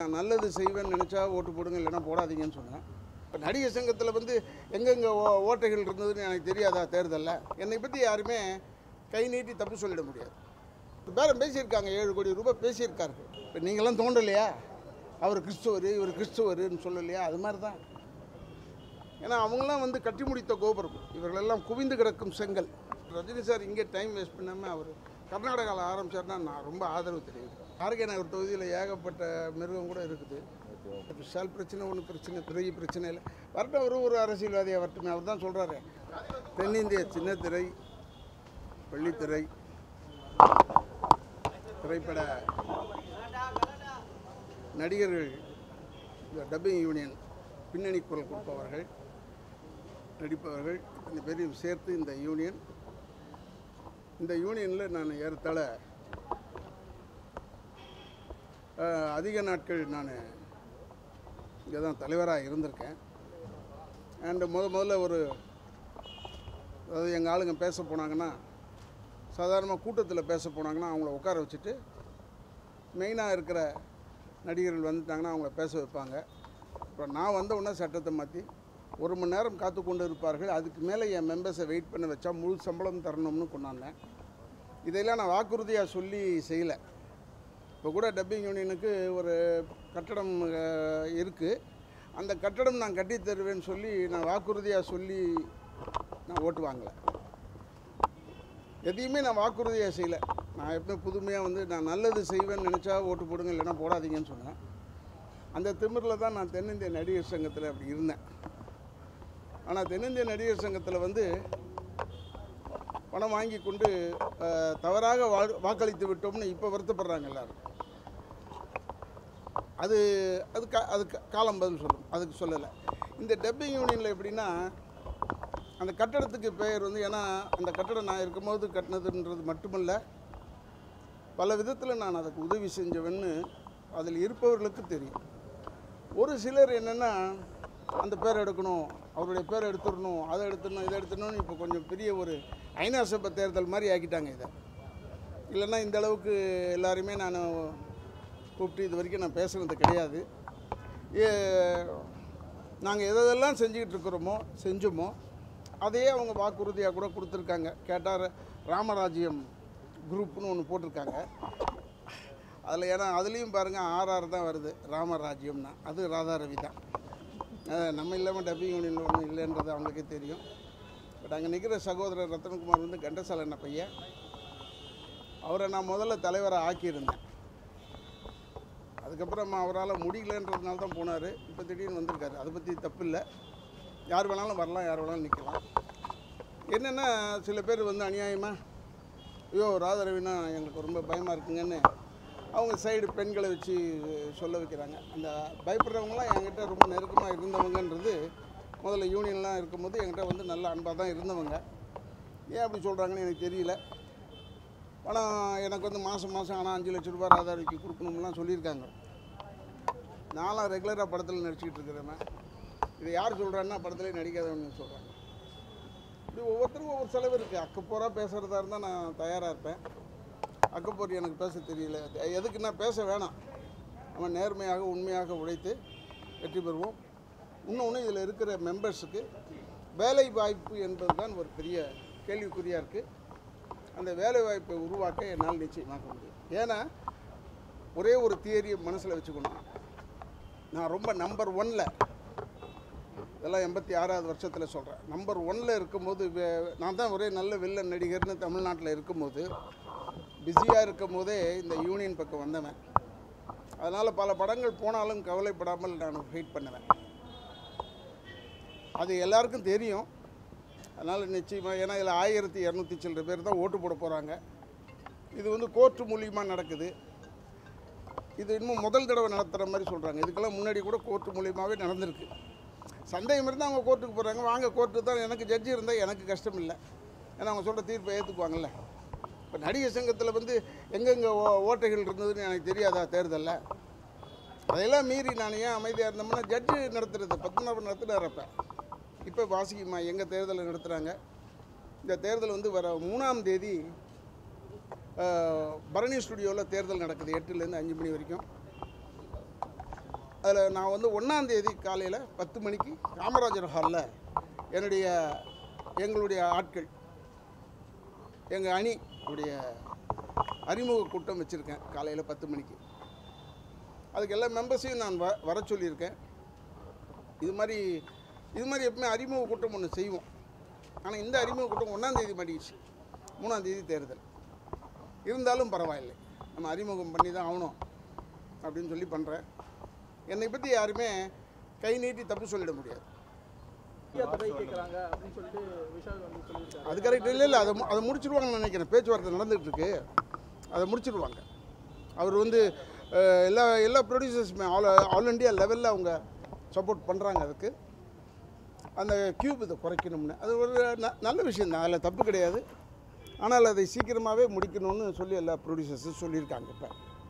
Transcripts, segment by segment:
நான் நல்லது செய்வேன்னு நினச்சா ஓட்டு போடுங்க இல்லைன்னா போடாதீங்கன்னு சொன்னேன் இப்போ நடிகர் சங்கத்தில் வந்து எங்கெங்கே ஓ ஓட்டைகள் இருந்ததுன்னு எனக்கு தெரியாதா தேர்தலில் என்னை பற்றி யாருமே கை நீட்டி தப்பு சொல்லிட முடியாது பேரம் பேசியிருக்காங்க ஏழு கோடி ரூபாய் பேசியிருக்காரு இப்போ நீங்களாம் தோண்டலையா அவர் கிறிஸ்துவர் இவர் கிறிஸ்துவர்னு சொல்லலையா அது மாதிரி தான் ஏன்னா அவங்களாம் வந்து கட்டி முடித்த கோபுரம் இவர்களெல்லாம் குவிந்து கிடக்கும் செங்கல் ரஜினி சார் இங்கே டைம் வேஸ்ட் பண்ணாமல் அவர் கர்நாடகாவில் ஆரம்பிச்சார்னா நான் ரொம்ப ஆதரவு தெரியும் ஆர்கே நகர் தொகுதியில் ஏகப்பட்ட மிருகம் கூட இருக்குது விஷால் பிரச்சனை ஒன்றும் பிரச்சனை பெரிய பிரச்சனை இல்லை வரட்டும் அவரும் ஒரு அரசியல்வாதியாக வரட்டுமே அவர் தான் சொல்கிறாரு தென்னிந்திய சின்னத்திரை பள்ளித்திரை திரைப்பட நடிகர்கள் இந்த டப்பிங் யூனியன் பின்னணி குரல் கொடுப்பவர்கள் நடிப்பவர்கள் இந்த பேரையும் சேர்த்து இந்த யூனியன் இந்த யூனியனில் நான் ஏறத்தாழ அஹ், அதிக நாட்கள் நான் இங்கே தான் தலைவராக இருந்திருக்கேன் அண்டு முத முதல்ல ஒரு அதாவது எங்கள் ஆளுங்க பேச போனாங்கன்னா சாதாரணமாக கூட்டத்தில் பேச போனாங்கன்னா அவங்கள உட்கார வச்சுட்டு மெயினாக இருக்கிற நடிகர்கள் வந்துட்டாங்கன்னா அவங்கள பேச வைப்பாங்க அப்புறம் நான் வந்த உடனே சட்டத்தை மாற்றி ஒரு மணி நேரம் காத்து கொண்டு இருப்பார்கள் அதுக்கு மேலே என் மெம்பர்ஸை வெயிட் பண்ண வச்சா முழு சம்பளம் தரணும்னு கொண்டாந்தேன் இதையெல்லாம் நான் வாக்குறுதியாக சொல்லி செய்யலை இப்போ கூட டப்பிங் யூனியனுக்கு ஒரு கட்டடம் இருக்குது அந்த கட்டடம் நான் கட்டித் தருவேன்னு சொல்லி நான் வாக்குறுதியாக சொல்லி நான் ஓட்டு வாங்கலை எதையுமே நான் வாக்குறுதியாக செய்யலை நான் எப்பவுமே புதுமையாக வந்து நான் நல்லது செய்வேன்னு நினச்சா ஓட்டு போடுங்க இல்லைன்னா போடாதீங்கன்னு சொன்னேன் அந்த திமிரில் தான் நான் தென்னிந்திய நடிகர் சங்கத்தில் அப்படி இருந்தேன் ஆனால் தென்னிந்திய நடிகர் சங்கத்தில் வந்து பணம் வாங்கி கொண்டு அஹ், தவறாக வா வாக்களித்து விட்டோம்னு இப்போ வருத்தப்படுறாங்க எல்லாரும் அது அது கா அது கா- காலம் பதில் சொல்லும் அதுக்கு சொல்லலை இந்த டப்பிங் யூனியனில் எப்படின்னா அந்த கட்டடத்துக்கு பெயர் வந்து ஏன்னா அந்த கட்டடம் நான் இருக்கும்போது கட்டினதுன்றது மட்டுமல்ல பல விதத்தில் நான் அதுக்கு உதவி செஞ்சவன்னு அதில் இருப்பவர்களுக்கு தெரியும் ஒரு சிலர் என்னென்னா அந்த பேர் எடுக்கணும் அவருடைய பேர் எடுத்துடணும் அதை எடுத்துடணும் இதை எடுத்துடணும்னு இப்போ கொஞ்சம் பெரிய ஒரு ஐநா சபை தேர்தல் மாதிரி ஆக்கிட்டாங்க இதை இல்லைன்னா இந்த அளவுக்கு எல்லாருமே நான் கூப்பிட்டு இது வரைக்கும் நான் பேசுனது கிடையாது நாங்கள் எதெல்லாம் செஞ்சுக்கிட்டு இருக்கிறோமோ செஞ்சோமோ அதையே அவங்க வாக்குறுதியாக கூட கொடுத்துருக்காங்க கேட்டால் ராமராஜ்யம் குரூப்னு ஒன்று போட்டிருக்காங்க அதில் ஏன்னா அதுலேயும் பாருங்கள் ஆர்ஆர் தான் வருது ராமராஜ்யம்னா அது ராதா ரவி தான் அஹ் நம்ம இல்லாமல் டப்பிங் யூனியன் ஒன்றும் இல்லைன்றது அவங்களுக்கே தெரியும் பட் அங்கே நிற்கிற சகோதரர் ரத்தனகுமார் வந்து கண்டசாலை என்ன பையன் அவரை நான் முதல்ல தலைவராக ஆக்கியிருந்தேன் அதுக்கப்புறம் அவரால் முடியலன்றதுனால தான் போனார் இப்போ திடீர்னு வந்திருக்காரு அதை பற்றி தப்பு இல்லை யார் வேணாலும் வரலாம் யார் வேணாலும் நிற்கலாம் என்னென்னா சில பேர் வந்து அநியாயமாக ஐயோ ராதாரவினா எங்களுக்கு ரொம்ப பயமாக இருக்குங்கன்னு அவங்க சைடு பெண்களை வச்சு சொல்ல வைக்கிறாங்க அந்த பயப்படுறவங்களாம் என்கிட்ட ரொம்ப நெருக்கமாக இருந்தவங்கன்றது முதல்ல யூனியன்லாம் இருக்கும்போது என்கிட்ட வந்து நல்ல அன்பாக தான் இருந்தவங்க ஏன் அப்படி சொல்கிறாங்கன்னு எனக்கு தெரியல பணம் எனக்கு வந்து மாதம் மாதம் ஆனால் அஞ்சு லட்ச ரூபாய் ராதாரவிக்கு கொடுக்கணும்லாம் சொல்லியிருக்காங்க நான்லாம் ரெகுலராக படத்தில் நடிச்சுக்கிட்டு இருக்கிறவன் இதை யார் சொல்கிறான்னா படத்துலேயே நடிக்காதவன்னு சொல்கிறாங்க இப்படி ஒவ்வொருத்தருக்கும் ஒவ்வொரு செலவு இருக்குது அக்கப்போராக பேசுகிறதா இருந்தால் நான் தயாராக இருப்பேன் அக்கப்போர் எனக்கு பேச தெரியல எதுக்கு நான் பேச வேணாம் நம்ம நேர்மையாக உண்மையாக உழைத்து வெற்றி பெறுவோம் இன்னொன்று இதில் இருக்கிற மெம்பர்ஸுக்கு வேலை வாய்ப்பு என்பது தான் ஒரு பெரிய கேள்விக்குறியாக இருக்குது அந்த வேலை வாய்ப்பை உருவாக்க என்னால் நிச்சயமாக்க முடியும் ஏன்னா ஒரே ஒரு தியரியை மனசில் வச்சுக்கணும் நான் ரொம்ப நம்பர் ஒன்னில் இதெல்லாம் எண்பத்தி ஆறாவது வருஷத்தில் சொல்கிறேன் நம்பர் ஒன்னில் இருக்கும்போது வே- நான் தான் ஒரே நல்ல வில்லன் நடிகர்னு தமிழ்நாட்டில் இருக்கும்போது பிஸியாக இருக்கும் போதே இந்த யூனியன் பக்கம் வந்தவன் அதனால் பல படங்கள் போனாலும் கவலைப்படாமல் நான் வெயிட் பண்ணுவேன் அது எல்லாருக்கும் தெரியும் அதனால் நிச்சயமாக ஏன்னா இதில் ஆயிரத்தி இரநூத்தி சில்லற பேர் தான் ஓட்டு போட போகிறாங்க இது வந்து கோர்ட்டு மூலியமாக நடக்குது இது இன்னும் முதல் தடவை நடத்துகிற மாதிரி சொல்கிறாங்க இதுக்கெல்லாம் முன்னாடி கூட கோர்ட்டு மூலியமாகவே நடந்திருக்கு சந்தேகம் இருந்தால் அவங்க கோர்ட்டுக்கு போகிறாங்க வாங்க கோர்ட்டு தான் எனக்கு ஜட்ஜி இருந்தால் எனக்கு கஷ்டம் இல்லை ஏன்னா அவங்க சொல்கிற தீர்ப்பை ஏற்றுக்குவாங்கல்ல இப்போ நடிகர் சங்கத்தில் வந்து எங்கெங்கே ஓ ஓட்டைகள் இருந்ததுன்னு எனக்கு தெரியாதா தேர்தலில் அதையெல்லாம் மீறி நான் ஏன் அமைதியாக இருந்தோம்னா ஜட்ஜு நடத்துறது பத்மநாபன் நடத்துனார் அப்போ இப்போ வாசிக்குமா எங்கள் தேர்தலை நடத்துகிறாங்க இந்த தேர்தல் வந்து வர மூணாம் தேதி அஹ், பரணி ஸ்டுடியோவில் தேர்தல் நடக்குது எட்டுலேருந்து அஞ்சு மணி வரைக்கும் அதில் நான் வந்து ஒன்றாந்தேதி காலையில் பத்து மணிக்கு காமராஜர் ஹாலில் என்னுடைய எங்களுடைய ஆட்கள் எங்கள் அணி உடைய அறிமுக கூட்டம் வச்சுருக்கேன் காலையில் பத்து மணிக்கு அதுக்கு எல்லா மெம்பர்ஸையும் நான் வ வர சொல்லியிருக்கேன் இது மாதிரி இது மாதிரி எப்பவுமே அறிமுக கூட்டம் ஒன்று செய்வோம் ஆனால் இந்த அறிமுக கூட்டம் ஒன்றாந்தேதி மாட்டிக்கிச்சு மூணாந்தேதி தேர்தல் இருந்தாலும் பரவாயில்லை நம்ம அறிமுகம் பண்ணி தான் ஆகணும் அப்படின்னு சொல்லி பண்ணுறேன் என்னை பற்றி யாருமே கை நீட்டி தப்பு சொல்லிட முடியாது இந்தியா தொகை கேட்குறாங்க அப்படின்னு சொல்லிட்டு விஷால் வந்து சொல்லியிருக்காரு அது கரெக்ட் இல்லை இல்லை அதை மு- அதை முடிச்சிடுவாங்கன்னு நினைக்கிறேன் பேச்சுவார்த்தை நடந்துகிட்டு இருக்கு அதை முடிச்சிடுவாங்க அவர் வந்து அஹ், எல்லா எல்லா ப்ரொடியூசர்ஸுமே ஆல் ஆல் இண்டியா லெவலில் அவங்க சப்போர்ட் பண்ணுறாங்க அதுக்கு அந்த கியூப் இதை குறைக்கணும்னு அது ஒரு ந- நல்ல விஷயம் தான் அதில் தப்பு கிடையாது ஆனால் அதை சீக்கிரமாகவே முடிக்கணும்னு சொல்லி எல்லா ப்ரொடியூசர்ஸும் சொல்லியிருக்காங்க இப்போ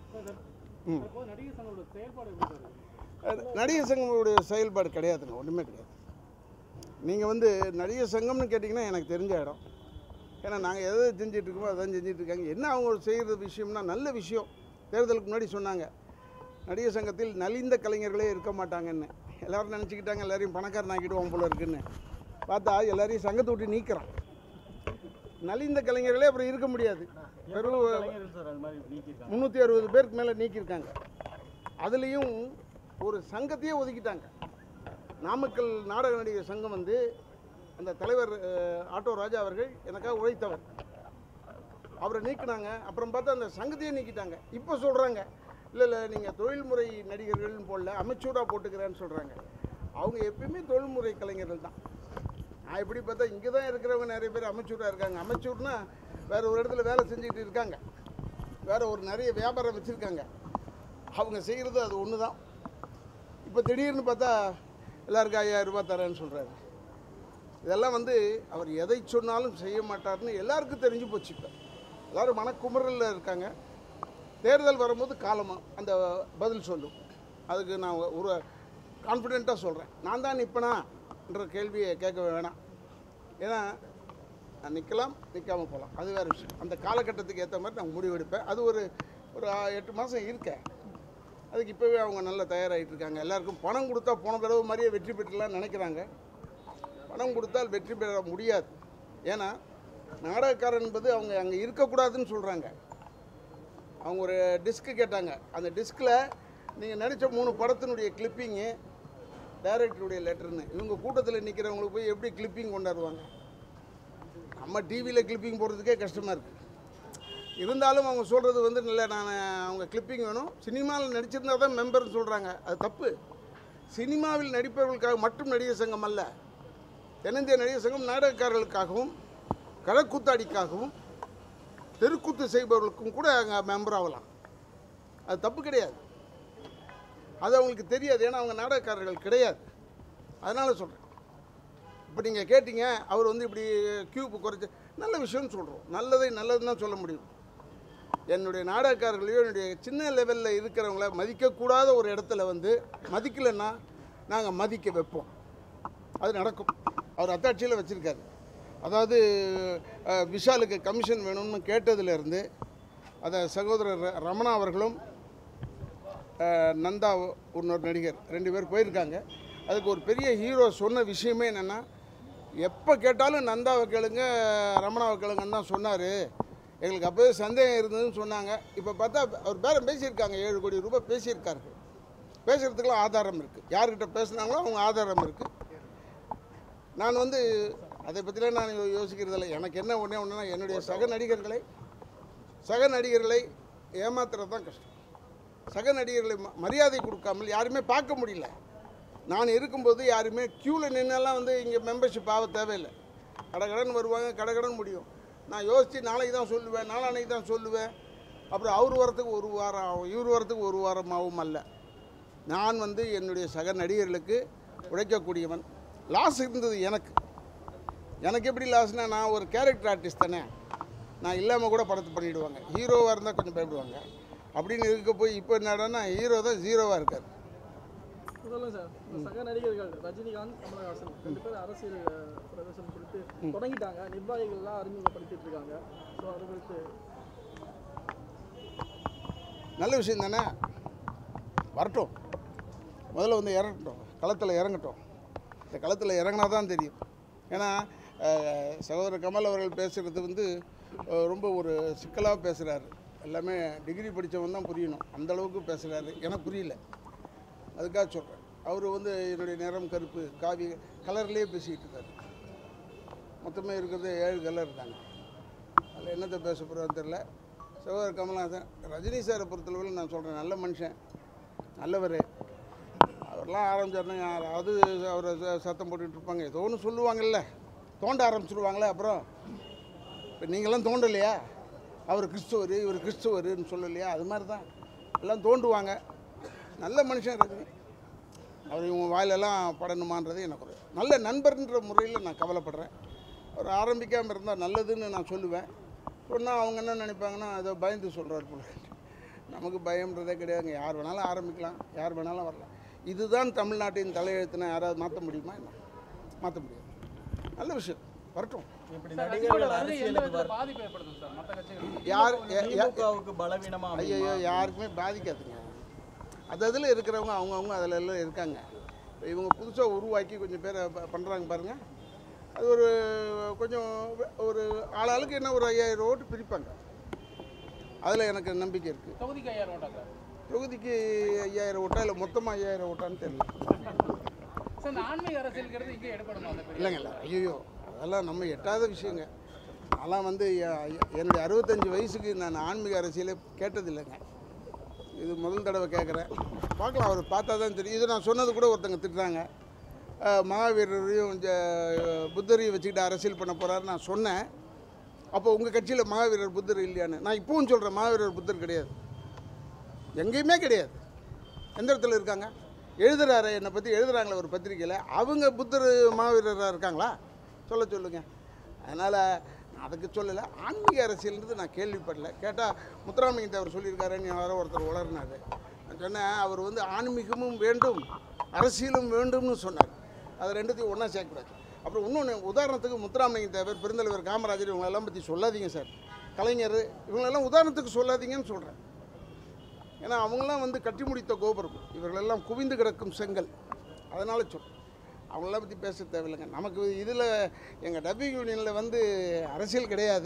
ம் நடிகர் சங்களோட செயல்பாடு எப்படி சார் அஹ், நடிகர் சங்கமுடைய செயல்பாடு கிடையாதுங்க ஒன்றுமே கிடையாது நீங்கள் வந்து நடிகர் சங்கம்னு கேட்டிங்கன்னா எனக்கு தெரிஞ்ச இடம் ஏன்னா நாங்கள் எதை செஞ்சுட்டு இருக்கோமோ அதான் செஞ்சுட்டு இருக்காங்க என்ன அவங்க செய்கிற விஷயம்னா நல்ல விஷயம் தேர்தலுக்கு முன்னாடி சொன்னாங்க நடிகர் சங்கத்தில் நலிந்த கலைஞர்களே இருக்க மாட்டாங்கன்னு எல்லாரும் நினச்சிக்கிட்டாங்க எல்லாரையும் பணக்காரன் ஆக்கிடுவோம் போல இருக்குன்னு பார்த்தா எல்லாரையும் சங்கத்தை விட்டு நீக்கிறான் நலிந்த கலைஞர்களே அப்புறம் இருக்க முடியாது வெறும் சார் அது மாதிரி நீக்கிருக்காங்க முந்நூற்றி அறுபது பேருக்கு மேலே நீக்கியிருக்காங்க அதுலேயும் ஒரு சங்கத்தையே ஒதுக்கிட்டாங்க நாமக்கல் நாடக நடிகர் சங்கம் வந்து அந்த தலைவர் அஹ், ஆட்டோ ராஜா அவர்கள் எனக்காக உழைத்தவர் அவரை நீக்கினாங்க அப்புறம் பார்த்தா அந்த சங்கத்தையே நீக்கிட்டாங்க இப்போ சொல்கிறாங்க இல்லை இல்லை நீங்கள் தொழில்முறை நடிகர்கள்னு போடல அமைச்சூராக போட்டுக்கிறேன்னு சொல்கிறாங்க அவங்க எப்பயுமே தொழில்முறை கலைஞர்கள் தான் நான் எப்படி பார்த்தா இங்கே தான் இருக்கிறவங்க நிறைய பேர் அமைச்சூராக இருக்காங்க அமைச்சூர்னா வேற ஒரு இடத்துல வேலை செஞ்சுக்கிட்டு இருக்காங்க வேற ஒரு நிறைய வியாபாரம் வச்சுருக்காங்க அவங்க செய்கிறது அது ஒன்று தான் இப்போ திடீர்னு பார்த்தா எல்லாருக்கும் ஐயாயிரம் ரூபாய் தரேன்னு சொல்கிறாரு இதெல்லாம் வந்து அவர் எதை சொன்னாலும் செய்ய மாட்டார்னு எல்லாருக்கும் தெரிஞ்சு போச்சு இப்போ எல்லாரும் மனக்குமுறலில் இருக்காங்க தேர்தல் வரும்போது காலமாக அந்த பதில் சொல்லும் அதுக்கு நான் ஒரு கான்ஃபிடெண்ட்டாக சொல்கிறேன் நான் தான் நிற்பனான்ற கேள்வியை கேட்க வேணாம் ஏன்னா நான் நிற்கலாம் நிற்காம போகலாம் அது வேறு விஷயம் அந்த காலகட்டத்துக்கு ஏற்ற மாதிரி நான் முடிவெடுப்பேன் அது ஒரு ஒரு ஆ, எட்டு மாதம் இருக்கேன் அதுக்கு இப்போவே அவங்க நல்லா தயாராகிட்டு இருக்காங்க எல்லாருக்கும் பணம் கொடுத்தா போன தடவை மாதிரியே வெற்றி பெற்றுலாம் நினைக்கிறாங்க பணம் கொடுத்தால் வெற்றி பெற முடியாது ஏன்னா நாடகக்காரன் என்பது அவங்க அங்கே இருக்கக்கூடாதுன்னு சொல்கிறாங்க அவங்க ஒரு டிஸ்க்கு கேட்டாங்க அந்த டிஸ்கில் நீங்கள் நடித்த மூணு படத்தினுடைய கிளிப்பிங்கு டைரக்டருடைய லெட்டர்னு இவங்க கூட்டத்தில் நிற்கிறவங்களுக்கு போய் எப்படி கிளிப்பிங் கொண்டாடுவாங்க நம்ம டிவியில் கிளிப்பிங் போடுறதுக்கே கஷ்டமாக இருக்குது இருந்தாலும் அவங்க சொல்கிறது வந்து இல்லை நான் அவங்க கிளிப்பிங் வேணும் சினிமாவில் நடிச்சிருந்தா தான் மெம்பர்னு சொல்கிறாங்க அது தப்பு சினிமாவில் நடிப்பவர்களுக்காக மட்டும் நடிகர் சங்கம் அல்ல தென்னிந்திய நடிகர் சங்கம் நாடகக்காரர்களுக்காகவும் கழக்கூத்தாடிக்காகவும் தெருக்கூத்து செய்பவர்களுக்கும் கூட அங்கே மெம்பர் ஆகலாம் அது தப்பு கிடையாது அது அவங்களுக்கு தெரியாது ஏன்னா அவங்க நாடகக்காரர்கள் கிடையாது அதனால் சொல்கிறேன் இப்போ நீங்கள் கேட்டீங்க அவர் வந்து இப்படி கியூப் குறைச்சி நல்ல விஷயம்னு சொல்கிறோம் நல்லதை நல்லதுன்னு தான் சொல்ல முடியும் என்னுடைய நாடகக்காரர்களையோ என்னுடைய சின்ன லெவலில் இருக்கிறவங்கள மதிக்கக்கூடாத ஒரு இடத்துல வந்து மதிக்கலைன்னா நாங்கள் மதிக்க வைப்போம் அது நடக்கும் அவர் அத்தாட்சியில் வச்சுருக்காரு அதாவது அஹ், விஷாலுக்கு கமிஷன் வேணும்னு கேட்டதுலேருந்து அதை சகோதரர் ர- ரமணா அவர்களும் அஹ், நந்தா இன்னொரு நடிகர் ரெண்டு பேர் போயிருக்காங்க அதுக்கு ஒரு பெரிய ஹீரோ சொன்ன விஷயமே என்னென்னா எப்போ கேட்டாலும் நந்தாவை கேளுங்க ரமணாவை கேளுங்கன்னு தான் சொன்னார் எங்களுக்கு அப்போவே சந்தேகம் இருந்ததுன்னு சொன்னாங்க இப்போ பார்த்தா அவர் பேரம் பேசியிருக்காங்க ஏழு கோடி ரூபாய் பேசியிருக்காரு பேசுகிறதுக்குலாம் ஆதாரம் இருக்குது யார்கிட்ட பேசுனாங்களோ அவங்க ஆதாரம் இருக்குது நான் வந்து அதை பற்றிலாம் நான் யோ- யோசிக்கிறதில்ல எனக்கு என்ன ஒன்றே ஒன்றுனா என்னுடைய சக நடிகர்களை சக நடிகர்களை ஏமாத்துறது தான் கஷ்டம் சக நடிகர்களை ம- மரியாதை கொடுக்காமல் யாருமே பார்க்க முடியல நான் இருக்கும்போது யாருமே க்யூவில் நின்னெல்லாம் வந்து இங்கே மெம்பர்ஷிப் ஆக தேவையில்லை கடகடன் வருவாங்க கடகடன் முடியும் நான் யோசித்து நாளைக்கு தான் சொல்லுவேன் நாளான்னைக்கு தான் சொல்லுவேன் அப்புறம் அவர் வரத்துக்கு ஒரு வாரம் ஆகும் இவர் வரத்துக்கு ஒரு வாரம் ஆகும் அல்ல நான் வந்து என்னுடைய சக நடிகர்களுக்கு உழைக்கக்கூடியவன் லாஸ் இருந்தது எனக்கு எனக்கு எப்படி லாஸ்னால் நான் ஒரு கேரக்டர் ஆர்டிஸ்ட் தானே நான் இல்லாமல் கூட படத்தை பண்ணிவிடுவாங்க ஹீரோவாக இருந்தால் கொஞ்சம் பயப்படுவாங்க அப்படின்னு இருக்க போய் இப்போ என்னடான்னா ஹீரோ தான் ஜீரோவாக இருக்கார் சொல்லுங்க சார் இந்த சக நடிகர்கள் ரஜினிகாந்த் கமலஹாசன் ரெண்டு பேரும் அரசியல் அஹ், பிரவேசம் கொடுத்து தொடங்கிட்டாங்க நிர்வாகிகள்லாம் அறிமுகப்படுத்திட்டு இருக்காங்க ஸோ அதை குறித்து நல்ல விஷயம் தானே வரட்டும் முதல்ல வந்து இறங்கட்டும் களத்தில் இறங்கட்டும் இந்த களத்தில் இறங்கினா தான் தெரியும் ஏன்னா அஹ், சகோதரர் கமல் அவர்கள் பேசுகிறது வந்து அஹ், ரொம்ப ஒரு சிக்கலாக பேசுகிறாரு எல்லாமே டிகிரி படித்தவன் தான் புரியணும் அந்த அளவுக்கு பேசுகிறாரு எனக்கு புரியல அதுக்காக சொல்கிறேன் அவர் வந்து என்னுடைய நிறம் கருப்பு காவி கலர்லேயே பேசிக்கிட்டு இருக்காரு மொத்தமே இருக்கிறது ஏழு கலர் தாங்க அதில் என்னத்தை பேச போகிறான்னு தெரில சகோதரர் கமல்ஹாசன் ரஜினி சாரை பொறுத்தளவில் நான் சொல்கிறேன் நல்ல மனுஷன் நல்லவர் அவர்லாம் ஆரம்பிச்சாருன்னா யாராவது அவரை ச- சத்தம் போட்டுட்டு இருப்பாங்க ஏதோ ஒன்று சொல்லுவாங்கல்ல தோண்ட ஆரம்பிச்சிருவாங்களே அப்புறம் இப்போ நீங்களாம் தோண்டலையா அவர் கிறிஸ்துவர் இவர் கிறிஸ்துவருன்னு சொல்லலையா அது மாதிரி தான் எல்லாம் தோண்டுவாங்க நல்ல மனுஷன் ரஜினி அவர் இவங்க வாயிலெல்லாம் படணுமான்றது எனக்கு ஒரு நல்ல நண்பர்ன்ற முறையில் நான் கவலைப்படுறேன் அவர் ஆரம்பிக்காமல் இருந்தால் நல்லதுன்னு நான் சொல்லுவேன் சொன்னால் அவங்க என்ன நினைப்பாங்கன்னா அதை பயந்து சொல்கிறார் போல நமக்கு பயம்ன்றதே கிடையாதுங்க யார் வேணாலும் ஆரம்பிக்கலாம் யார் வேணாலும் வரலாம் இதுதான் தமிழ்நாட்டின் தலையெழுத்துனா யாராவது மாற்ற முடியுமா என்ன மாற்ற முடியாது நல்ல விஷயம் வரட்டும் இப்படி சார், நடிகர்கள் ரஜினியோட வருகை எந்த அரசியலுக்கு விதத்துல வர பாதிப்பு ஏற்படுத்தும் சார் மற்ற கட்சிகள் யார் யா- யா- திமுகவுக்கு பலவீனமா ஐயோ அமையுமா? யாருக்குமே பாதிக்காதுங்க அது அதில் இருக்கிறவங்க அவங்கவுங்க அதில் எல்லாம் இருக்காங்க இப்ப இவங்க புதுசாக உருவாக்கி கொஞ்சம் பேரை பண்ணுறாங்க பாருங்கள் அது ஒரு கொஞ்சம் வெ- ஒரு ஆளாளுக்கு என்ன ஒரு ஐயாயிரம் ஓட்டு பிரிப்பாங்க அதில் எனக்கு நம்பிக்கை இருக்குது தொகுதிக்கு ஐயாயிரம் ஓட்டா சார் தொகுதிக்கு ஐயாயிரம் ஓட்டா இல்லை மொத்தமாக ஐயாயிரம் ஓட்டான்னு தெரியல சார் இந்த ஆன்மீக அரசியல்ங்கிறது இங்கே எடுப்படுமா அந்த பெரிய இல்லைங்க இல்லை ஐயோ அதெல்லாம் நம்ம எட்டாத விஷயங்க அதெல்லாம் வந்து எ- என்னுடைய அறுபத்தஞ்சு வயசுக்கு நான் ஆன்மீக அரசியலே கேட்டதில்லைங்க இது முதல் தடவை கேட்குறேன் பார்க்கலாம் அவர் பார்த்தா தான் தெரியும் இது நான் சொன்னது கூட ஒருத்தங்க திட்டுறாங்க அஹ், மகாவீரரையும் ஜ- புத்தரையும் வச்சுக்கிட்டு அரசியல் பண்ண போகிறாரு நான் சொன்னேன் அப்போ உங்கள் கட்சியில் மகாவீரர் புத்தர் இல்லையான்னு நான் இப்பவும் சொல்கிறேன் மகாவீரர் புத்தர் கிடையாது எங்கேயுமே கிடையாது எந்த இடத்துல இருக்காங்க எழுதுறாரு என்னை பற்றி எழுதுறாங்களே ஒரு பத்திரிக்கையில் அவங்க புத்தர் மாவீரராக இருக்காங்களா சொல்ல சொல்லுங்க அதனால் நான் அதுக்கு சொல்லலை ஆன்மீக அரசியல்ன்றது நான் கேள்விப்படல கேட்டால் முத்துராமலிங்க அவர் சொல்லியிருக்காருன்னு யாரோ ஒருத்தர் உளர்னாரு நான் சொன்னேன் அவர் வந்து ஆன்மீகமும் வேண்டும் அரசியலும் வேண்டும்னு சொன்னார் அது ரெண்டுத்தையும் ஒன்றா சேர்க்கக்கூடாது அப்புறம் இன்னொன்று உதாரணத்துக்கு முத்துராமலிங்க தேவர் பெருந்தலைவர் காமராஜர் இவங்களெல்லாம் பற்றி சொல்லாதீங்க சார் கலைஞர் இவங்களெல்லாம் உதாரணத்துக்கு சொல்லாதீங்கன்னு சொல்கிறேன் ஏன்னா அவங்களாம் வந்து கட்டி முடித்த கோபுரம் இவர்களெல்லாம் குவிந்து கிடக்கும் செங்கல் அதனால் சொல் அவங்களெல்லாம் பற்றி பேச தேவையில்லைங்க நமக்கு இதில் எங்கள் டப்பிங் யூனியனில் வந்து அரசியல் கிடையாது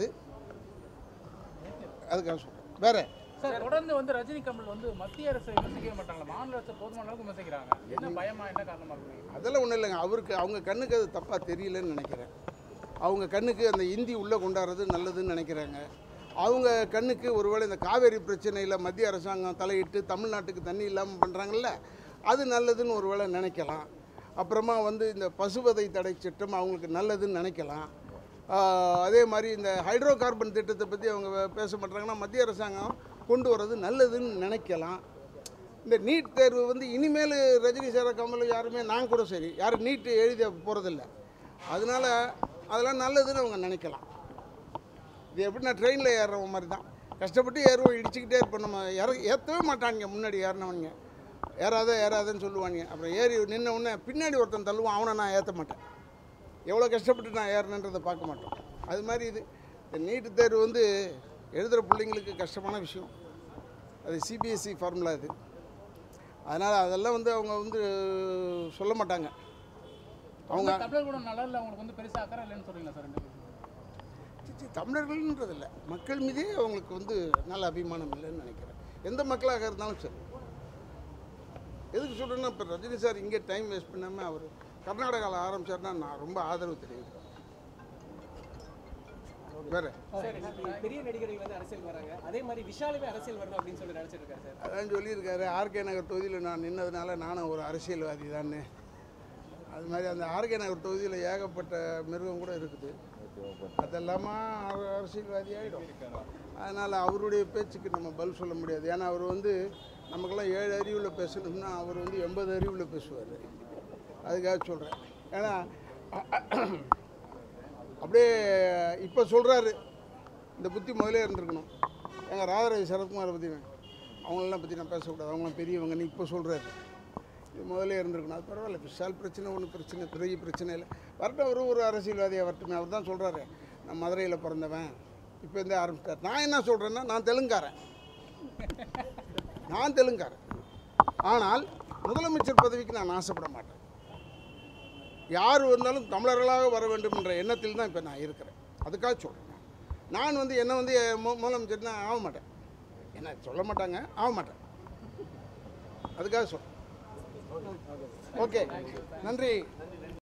அதுக்காக சொல்கிறேன் வேற சார் தொடர்ந்து வந்து ரஜினி கமல் வந்து மத்திய அரசை விமர்சிக்கவே மாட்டாங்களா மாநில அரசை போதுமான அளவுக்கு விமர்சிக்கிறாங்க என்ன பயமா என்ன காரணமா இருக்கு அதெல்லாம் ஒன்றும் இல்லைங்க அவருக்கு அவங்க கண்ணுக்கு அது தப்பாக தெரியலன்னு நினைக்கிறேன் அவங்க கண்ணுக்கு அந்த இந்தி உள்ளே கொண்டாடுறது நல்லதுன்னு நினைக்கிறாங்க அவங்க கண்ணுக்கு ஒருவேளை இந்த காவேரி பிரச்சனையில் மத்திய அரசாங்கம் தலையிட்டு தமிழ்நாட்டுக்கு தண்ணி இல்லாமல் பண்ணுறாங்கல்ல அது நல்லதுன்னு ஒருவேளை நினைக்கலாம் அப்புறமா வந்து இந்த பசுவதை தடை சட்டம் அவங்களுக்கு நல்லதுன்னு நினைக்கலாம் ஆஹ் அதே மாதிரி இந்த ஹைட்ரோ கார்பன் திட்டத்தை பற்றி அவங்க வே- பேச மாட்டாங்கன்னா மத்திய அரசாங்கம் கொண்டு வர்றது நல்லதுன்னு நினைக்கலாம் இந்த நீட் தேர்வு வந்து இனிமேல் ரஜினி சார கமல் யாருமே நான் கூட சரி யாரும் நீட் எழுத போகிறதில்ல அதனால அதெல்லாம் நல்லதுன்னு அவங்க நினைக்கலாம் இது எப்படின்னா ட்ரெயினில் ஏறுறவங்க மாதிரி தான் கஷ்டப்பட்டு ஏறுவோம் இடிச்சுக்கிட்டே இருப்போம் நம்ம இற ஏற்றவே மாட்டாங்க முன்னாடி ஏறினவனுங்க ஏறாத ஏறாதன்னு சொல்லுவாங்க அப்புறம் ஏறி நின்ன உடனே பின்னாடி ஒருத்தன் தள்ளுவான் அவனை நான் ஏற்ற மாட்டேன் எவ்வளோ கஷ்டப்பட்டு நான் ஏறினன்றதை பார்க்க மாட்டோம் அது மாதிரி இது இந்த நீட்டு தேர்வு வந்து எழுதுகிற பிள்ளைங்களுக்கு கஷ்டமான விஷயம் அது சிபிஎஸ்சி ஃபார்முலா இது அதனால் அதெல்லாம் வந்து அவங்க வந்து சொல்ல மாட்டாங்க அவங்க தமிழர் கூட நலன்ல அவங்களுக்கு வந்து பெருசா அக்கறை இல்லைன்னு சொல்றீங்களா சார் ரெண்டு பேரும் சி, சி, தமிழர்கள்ன்றதில்ல மக்கள் மீதே அவங்களுக்கு வந்து நல்ல அபிமானம் இல்லைன்னு நினைக்கிறேன் எந்த மக்களாக இருந்தாலும் சரி எதுக்கு சொல்கிறேன்னா இப்போ ரஜினி சார் இங்கே டைம் வேஸ்ட் பண்ணாமல் அவர் கர்நாடகாவில் ஆரம்பிச்சாருன்னா நான் ரொம்ப ஆதரவு தெரிவிக்கிறேன் வேற பெரிய நடிகர்கள் வந்து அரசியல் வராங்க அதே மாதிரி விஷாலுமே அரசியல் வரணும் அப்படின்னு சொல்லி நினைச்சிட்டு இருக்காரு சார் அதான் சொல்லியிருக்காரு ஆர்கே நகர் தொகுதியில் நான் நின்னதுனால நானும் ஒரு அரசியல்வாதி தானே அது மாதிரி அந்த ஆர்கே நகர் தொகுதியில் ஏகப்பட்ட மிருகம் கூட இருக்குது அதெல்லாமா அவர் அரசியல்வாதி ஆகிடும் அதனால் அவருடைய பேச்சுக்கு நம்ம பதில் சொல்ல முடியாது ஏன்னா அவர் வந்து நமக்கெல்லாம் ஏழு அறிவில் பேசணும்னா அவர் வந்து எண்பது அறிவில் பேசுவார் அதுக்காக சொல்கிறேன் ஏன்னா அப்படியே இப்போ சொல்கிறாரு இந்த புத்தி முதலே இருந்திருக்கணும் எங்கள் ராதாரவி சரத்குமாரை பற்றி அவங்களெல்லாம் பற்றி நான் பேசக்கூடாது அவங்களாம் பெரியவங்கன்னு இப்போ சொல்கிறாரு இது முதல்ல இருந்திருக்கணும் அது பரவாயில்ல விஷால் பிரச்சனை ஒன்றும் பிரச்சனை பெரிய பிரச்சனை இல்லை வரட்டும் அவரும் ஒரு அரசியல்வாதியாக வரட்டுமே அவர் தான் சொல்கிறாரு நான் மதுரையில் பிறந்தவன் இப்போ இருந்தே ஆரம்பிச்சிட்டார் நான் என்ன சொல்கிறேன்னா நான் தெலுங்காரன் நான் தெலுங்காரன் ஆனால் முதலமைச்சர் பதவிக்கு நான் ஆசைப்பட மாட்டேன் யார் வந்தாலும் தமிழர்களாக வர வேண்டும் என்ற எண்ணத்தில் தான் இப்போ நான் இருக்கிறேன் அதுக்காக சொல்கிறேன் நான் வந்து என்ன வந்து மு- முதலமைச்சர்னா ஆக மாட்டேன் என்ன சொல்ல மாட்டாங்க ஆக மாட்டேன் அதுக்காக சொல்கிறேன் ஓகே நன்றி